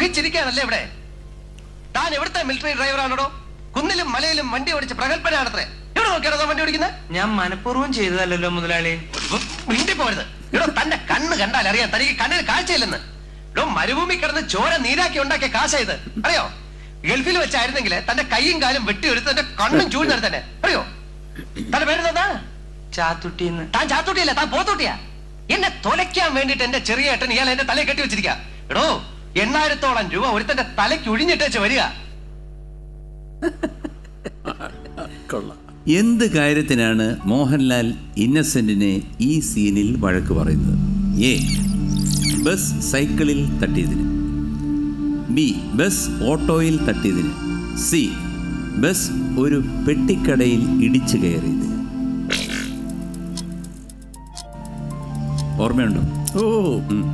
സുഖിച്ചിരിക്കാനല്ലേ ഇവിടെ താൻ എവിടുത്തെ മിലിറ്ററി ഡ്രൈവറാണോ കുന്നിലും മലയിലും വണ്ടി ഓടിച്ച് പ്രഗത്ഭനാണത്രേ എവിടെ നോക്കിയാണോ താൻ വണ്ടി ഓടിക്കുന്നത് ഞാൻ മനഃപൂർവ്വം ചെയ്തതല്ലല്ലോ മുതലാളി മിണ്ടി പോരുത് ഇവിടെ തന്റെ കണ്ണ് കണ്ടാൽ അറിയാം തനിക്ക് കണ്ണിന് കാഴ്ചയില്ലെന്ന് ഇവിടെ മരുഭൂമി കിടന്ന് ചോര നീരാക്കി ഉണ്ടാക്കിയ കാശ ഇത് അറിയോ ഗൾഫിൽ വെച്ചായിരുന്നെങ്കിൽ തന്റെ കൈയും കാലും വെട്ടിയെടുത്ത് തന്റെ കണ്ണും ചൂഴ്ന്നെടുത്ത് തന്നെ അറിയോ തന്റെ പേരെന്താ ചാത്തുട്ടിന്ന് താൻ ചാത്തൂട്ടിയല്ല താൻ പോത്തൂട്ടിയാ എന്നെ തൊലയ്ക്കാൻ വേണ്ടിട്ട് എന്റെ ചെറിയ ഏട്ടൻ ഇയാൾ എന്റെ തലയിൽ കെട്ടി വെച്ചിരിക്കുക എടോ എണ്ണായിരത്തോളം രൂപ ഒരുത്തന്റെ തലയ്ക്ക് ഒഴിഞ്ഞിട്ടേച്ച് വരിക കൊള്ളാം എന്ത് കാര്യത്തിനാണ് മോഹൻലാൽ ഇന്നസെന്റിനെ ഈ സീനിൽ വഴക്ക് പറയുന്നത് എ ബസ് സൈക്കിളിൽ തട്ടിയതിന് ബി ബസ് ഓട്ടോയിൽ തട്ടിയതിന് സി ബസ് ഒരു പെട്ടിക്കടയിൽ ഇടിച്ചു കയറിയതിന് ഓർമ്മയുണ്ടോ ഓ ഉം.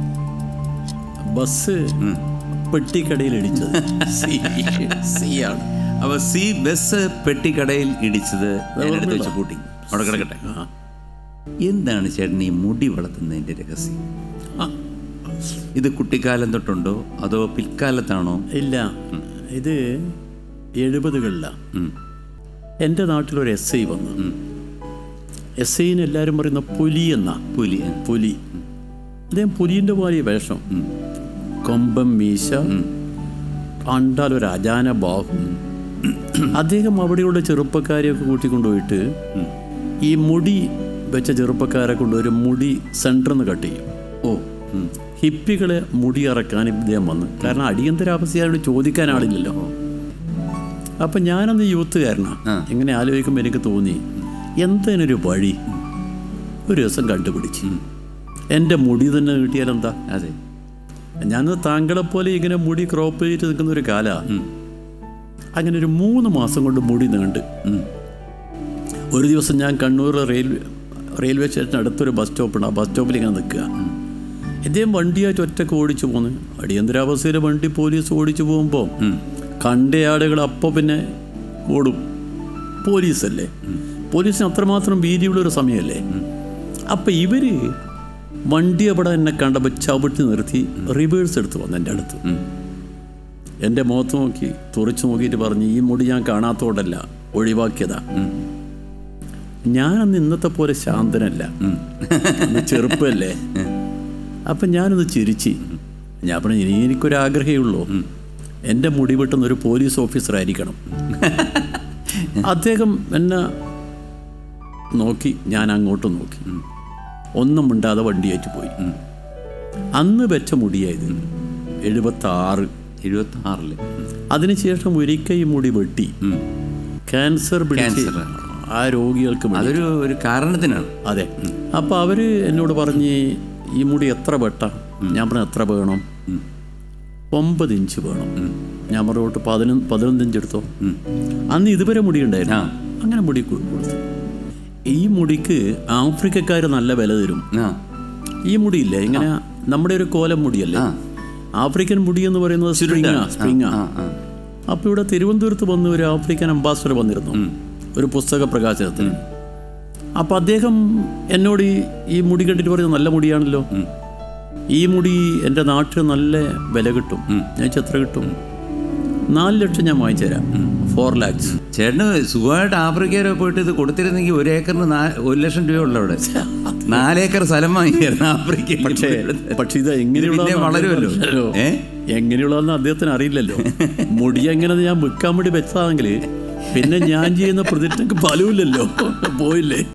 ബസ് ഉം. പെട്ടിക്കടയിൽ ഇടിച്ചത് സി സി ആണ് അപ്പൊ സി ബസ് പെട്ടിക്കടയിൽ ഇടിച്ചത് ഞാൻ എടുത്ത് വെച്ച് ഓർമ്മയുണ്ടോ? പൂട്ടി അവിടെ കിടക്കട്ടെ ആ. എന്താണ് ചേട്ടൻ ഈ മുടി വളർത്തുന്നതിന്റെ രഹസ്യം ആ, ഇത് കുട്ടിക്കാലം തൊട്ടുണ്ടോ അതോ പിൽക്കാലത്താണോ ഇല്ല ഇത് എഴുപതുകളിലാണ് ഉം. എൻ്റെ നാട്ടിലൊരു എസ് ഐ വന്നു എസ് ഐന് എല്ലാവരും പറയുന്ന പുലി എന്നാ പുലി പുലി അദ്ദേഹം പുലിൻ്റെ പോലെ വേഷം ഉം. കൊമ്പം മീശ കണ്ടാൽ ഒരു അജാന ബാഹു അദ്ദേഹം അവിടെയുള്ള ചെറുപ്പക്കാരെയൊക്കെ കൂട്ടിക്കൊണ്ടുപോയിട്ട് ഈ മുടി വെച്ച ചെറുപ്പക്കാരെ കൊണ്ട് ഒരു മുടി സെൻറ്ററിൽ നിന്ന് കട്ട് ചെയ്യും ഓ ഉം. ഹിപ്പികളെ മുടി ഇറക്കാൻ ഇദ്ദേഹം വന്നു കാരണം അടിയന്തരാവസ്ഥയോട് ചോദിക്കാൻ ആളില്ലല്ലോ അപ്പം ഞാനന്ന് യൂത്തുകാരനാണ് ആ. ഇങ്ങനെ ആലോചിക്കുമ്പോൾ എനിക്ക് തോന്നി എന്തിനൊരു വഴി ഒരു ദിവസം കണ്ടുപിടിച്ച് എൻ്റെ മുടി തന്നെ കിട്ടിയാലെന്താ അതെ ഞാൻ താങ്കളെപ്പോലെ ഇങ്ങനെ മുടി ക്രോപ്പ് ചെയ്തിട്ട് നിൽക്കുന്ന ഒരു കാലമാണ് അങ്ങനെ ഒരു മൂന്ന് മാസം കൊണ്ട് മുടി നീണ്ട് ഉം. ഒരു ദിവസം ഞാൻ കണ്ണൂർ റെയിൽവേ റെയിൽവേ സ്റ്റേഷന് അടുത്തൊരു ബസ് സ്റ്റോപ്പുണ്ട് ആ ബസ് സ്റ്റോപ്പിൽ ഇങ്ങനെ നിൽക്കുക ഇദ്ദേഹം വണ്ടിയായിട്ട് ഒറ്റക്ക് ഓടിച്ചു പോന്ന് അടിയന്തരാവസ്ഥയിൽ വണ്ടി പോലീസ് ഓടിച്ചു പോകുമ്പോൾ കണ്ട ആളുകൾ അപ്പോൾ പിന്നെ ഓടും പോലീസല്ലേ പോലീസിന് അത്രമാത്രം ഭീതിയുള്ളൊരു സമയമല്ലേ അപ്പം ഇവർ വണ്ടി അവിടെ എന്നെ കണ്ടപ്പോൾ ചവിട്ടി നിർത്തി റിവേഴ്സ് എടുത്ത് വന്നു എൻ്റെ അടുത്ത് ഉം. എൻ്റെ മുഖത്ത് നോക്കി തുറച്ചു നോക്കിയിട്ട് പറഞ്ഞു ഈ മുടി ഞാൻ കാണാത്തോടല്ല ഒഴിവാക്കിയതാ ഞാനന്ന് ഇന്നത്തെ പോലെ ശാന്തനല്ല അന്ന് ചെറുപ്പല്ലേ അപ്പം ഞാനൊന്ന് ചിരിച്ച് ഞാൻ പറഞ്ഞു ഇനി എനിക്കൊരാഗ്രഹമേ ഉള്ളൂ എൻ്റെ മുടി വെട്ടുന്ന ഒരു പോലീസ് ഓഫീസർ ആയിരിക്കണം അദ്ദേഹം എന്നെ നോക്കി ഞാൻ അങ്ങോട്ട് നോക്കി ഒന്നും മിണ്ടാതെ വണ്ടിയേറ്റ് പോയി അന്ന് വെച്ച മുടിയായത് എഴുപത്തി ആറ് എഴുപത്തി ആറില് അതിനുശേഷം ഒരിക്കൽ ഈ മുടി വെട്ടി ക്യാൻസർ പിടിച്ച് ക്യാൻസർ. ആ രോഗികൾക്ക് മെഡി- അതൊരു ഒരു കാരണത്തിനാണ് അതെ അപ്പോൾ അവർ എന്നോട് പറഞ്ഞ് ഈ മുടി എത്ര വെട്ട ഞാൻ പറഞ്ഞു എത്ര വേണം ഒമ്പത് ഇഞ്ച് വേണം ഞാൻ പറഞ്ഞോട്ട് പതിനൊന്ന് പതിനൊന്ന് ഇഞ്ച് എടുത്തോ അന്ന് ഇതുവരെ മുടി ഉണ്ടായിരുന്നു ആ. അങ്ങനെ മുടി കൊ- കൊടുത്തു ഈ മുടിക്ക് ആഫ്രിക്കക്കാർ നല്ല വില തരും ആ ഈ മുടിയില്ലേ ഇങ്ങനെ നമ്മുടെ ഒരു കോലം മുടിയല്ലേ ആ. ആഫ്രിക്കൻ മുടി എന്ന് പറയുന്നത് സ്പ്രിങ്ങാ സ്പ്രിങ്ങാ ആ ആ അപ്പോൾ ഇവിടെ തിരുവനന്തപുരത്ത് വന്ന് ഒരു ആഫ്രിക്കൻ അംബാസഡർ വന്നിരുന്നു ഒരു പുസ്തക പ്രകാശനത്തിന് അപ്പോൾ അദ്ദേഹം എന്നോട് ഈ ഈ മുടി കണ്ടിട്ട് പറഞ്ഞു നല്ല മുടിയാണല്ലോ ഈ മുടി എൻ്റെ നാട്ടിൽ നല്ല വില കിട്ടും ഞാൻ ചോദിച്ചു, എത്ര കിട്ടും നാല് ലക്ഷം ഞാൻ വാങ്ങിച്ചു തരാം ഫോർ ലാക്സ് ചേട്ടന് സുഖമായിട്ട് ആഫ്രിക്കയിൽ പോയിട്ട് ഇത് കൊടുത്തിരുന്നെങ്കിൽ ഒരു ഏക്കറിന് നാ- ഒരു ലക്ഷം രൂപ ഉള്ള അവിടെ നാലേക്കർ സ്ഥലം വാങ്ങിയായിരുന്നു ആഫ്രിക്കയിൽ പക്ഷേ പക്ഷെ ഇത് എങ്ങനെയുള്ള പിന്നെ വളരുമല്ലോ ഏ എങ്ങനെയുള്ളതെന്ന് അദ്ദേഹത്തിന് അറിയില്ലല്ലോ മുടി എങ്ങനെ ഞാൻ വിൽക്കാൻ വേണ്ടി വെച്ചതാണെങ്കിൽ പിന്നെ ഞാൻ ചെയ്യുന്ന പ്രതിജ്ഞക്ക് ഫലമില്ലല്ലോ പോയില്ലേ